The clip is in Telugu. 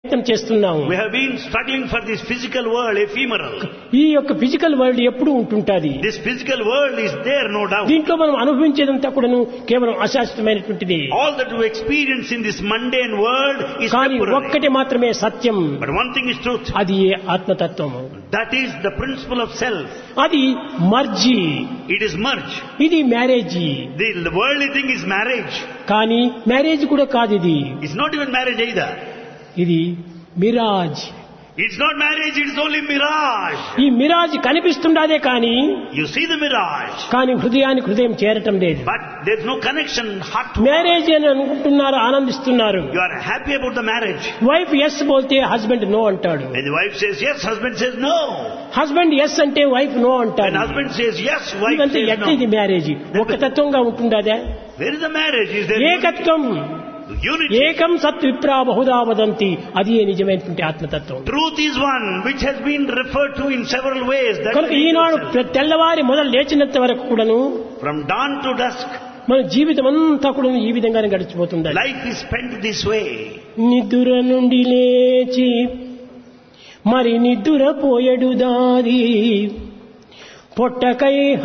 ప్రయత్నం చేస్తున్నాము We have been struggling for this physical world, ephemeral. ఈ యొక్క ఫిజికల్ వరల్డ్ ఎప్పుడు ఉంటుంటుంది This physical world is there, no doubt. దీంట్లో మనం అనుభవించేదంతా కూడాను కేవలం అశాశ్వతమైనటువంటిది All that we experience in this mundane world is కానీ temporary. ఒక్కటి మాత్రమే సత్యం But one thing is truth. అది ఏ ఆత్మతత్వము That is the principle of self. అది మర్జీ It is merge. ఇది marriage The, the worldly thing is marriage. కానీ మ్యారేజ్ కూడా కాదు ఇది It's not even marriage either. ఇది Miraz It's not marriage, it's only mirage. ఈ మిరాజ్ కనిపిస్తుండదే కానీ You see the mirage, కానీ హృదయానికి హృదయం చేరటం లేదు but there's no connection heart to heart. Marriage అని అనుకుంటున్నారు ఆనందిస్తున్నారు You are happy about the marriage. Wife yes బోల్తే హస్బెండ్ నో అంటాడు When the wife says yes, husband says no. Husband yes అంటే వైఫ్ నో When అంటాడు husband says yes, wife ఇదంతా says ఎట్లా ఇది no. మ్యారేజ్ ఒక తత్వంగా ఉంటుండదా Where is the marriage? Is there ఏకత్వం unity? ఏకం సత్ విప్రా బహుదా వదంతి అది నిజమైనటువంటి ఆత్మతత్వం Truth is one, which has been referred to in several ways. That's కనుక the ఈనాడు self. ప్ర- తెల్లవారి మొదలు లేచినంత వరకు కూడాను From dawn to dusk, మన జీవితం అంతా కూడా ఈ విధంగానే గడిచిపోతుంది life is spent this way. నిద్ర నుండి లేచి మరి నిద్ర పోయడు దారి పొట్టకై